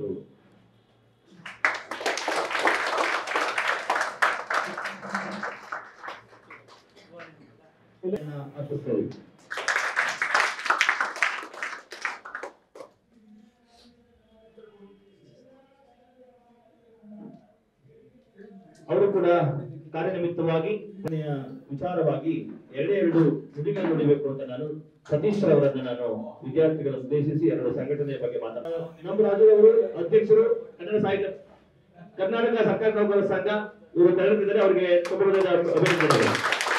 ಧನ್ಯವಾದಗಳು ಅರ್ಪಿಸ್ತೇವೆ ಅವರು ಕೂಡ ಕಾರ್ಯನಿಮಿತ್ತವಾಗಿ ಮನೆಯ ವಿಚಾರವಾಗಿ ಎರಡೇ ಎರಡು ನುಡಿಗಳು ನುಡಿಬೇಕು ಅಂತ ನಾನು ಸತೀಶ್ ಅವರನ್ನ ನಾನು ವಿದ್ಯಾರ್ಥಿಗಳನ್ನು ಉದ್ದೇಶಿಸಿ ಎರಡು ಸಂಘಟನೆಯ ಬಗ್ಗೆ ಮಾತಾಡ ನಮ್ಮ ರಾಜ್ಯದವರು ಅಧ್ಯಕ್ಷರು ಕನ್ನಡ ಸಾಹಿತ್ಯ ಕರ್ನಾಟಕ ಸರ್ಕಾರಿ ನೌಕರರ ಸಂಘ ಇವರು ತೆರಳುತ್ತಿದ್ದಾರೆ ಅವರಿಗೆ ತುಂಬ ಹೃದಯದ ಅಭಿನಂದನೆಗಳು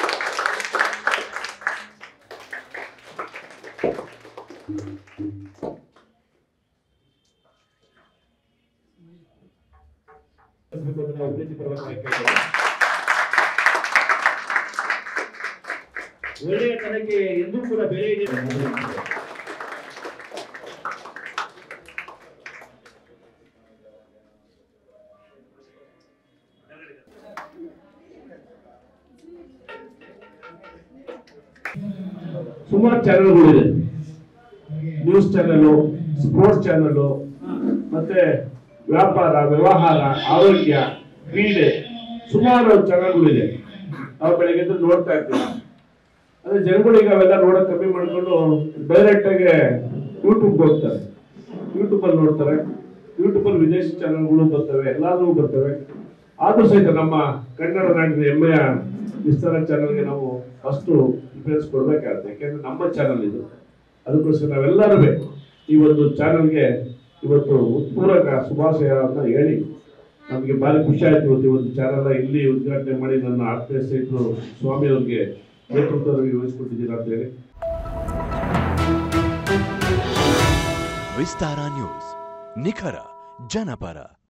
ನಾವು ಪ್ರೀತಿಪೂರ್ವಕವಾಗಿ ಕೇಳ್ತೇವೆ. ಒಳ್ಳೆಯ ತನಕ್ಕೆ ಎಂದೂ ಕೂಡ ಬೆಲೆ ಇದೆ ಸುಮಾರು ಚಾನೆಲ್ಗಳಿದೆ ನ್ಯೂಸ್ ಚಾನೆಲ್ ಸ್ಪೋರ್ಟ್ಸ್ ಚಾನೆಲ್ ಮತ್ತೆ ವ್ಯಾಪಾರ ವ್ಯವಹಾರ ಆರೋಗ್ಯ ಕ್ರೀಡೆ ಸುಮಾರು ಚಾನೆಲ್ಗಳಿದೆ ನಾವು ಬೆಳಗ್ಗೆ ಎದ್ದು ನೋಡ್ತಾ ಇರ್ತೀವಿ ಅದೇ ಜನಗಳಿಗೆ ಅವೆಲ್ಲ ನೋಡೋಕೆ ಕಮ್ಮಿ ಮಾಡ್ಕೊಂಡು ಡೈರೆಕ್ಟ್ ಆಗಿ ಯೂಟ್ಯೂಬ್ ಹೋಗ್ತಾರೆ ಯೂಟ್ಯೂಬ್ ಅಲ್ಲಿ ನೋಡ್ತಾರೆ ಯೂಟ್ಯೂಬ್ ಅಲ್ಲಿ ವಿದೇಶಿ ಚಾನೆಲ್ಗಳು ಬರ್ತವೆ ಎಲ್ಲಾದ್ರೂ ಬರ್ತವೆ ಆದ್ರೂ ಸಹಿತ ನಮ್ಮ ಕನ್ನಡ ನಾಡಿನ ಹೆಮ್ಮೆಯ ವಿಸ್ತಾರ ಚಾನೆಲ್ಗೆ ನಾವು ಫಸ್ಟ್ ಪ್ರಿಫರೆನ್ಸ್ ಕೊಡ್ಬೇಕಾಗುತ್ತೆ ಯಾಕೆಂದ್ರೆ ನಮ್ಮ ಚಾನೆಲ್ ಇದು ಅದಕ್ಕೋಸ್ಕರ ನಾವೆಲ್ಲರೂ ಈ ಒಂದು ಚಾನೆಲ್ಗೆ ಇವತ್ತು ಪೂರಕ ಶುಭಾಶಯವನ್ನು ಹೇಳಿ ನಮಗೆ ಭಾರಿ ಖುಷಿ ಆಯ್ತು ಇವತ್ತು ಈ ಒಂದು ಚಾನೆಲ್ ಇಲ್ಲಿ ಉದ್ಘಾಟನೆ ಮಾಡಿ ನನ್ನ ಆತ್ಮೀಯ ಸ್ನೇಹಿತರು ಸ್ವಾಮಿ ಅವ್ರಿಗೆ ನೇತೃತ್ವದಲ್ಲಿ ವಹಿಸ್ಕೊಟ್ಟಿದ್ದೀರಾ ಅಂತ ಹೇಳಿ ವಿಸ್ತಾರ ನ್ಯೂಸ್ ನಿಖರ ಜನಪರ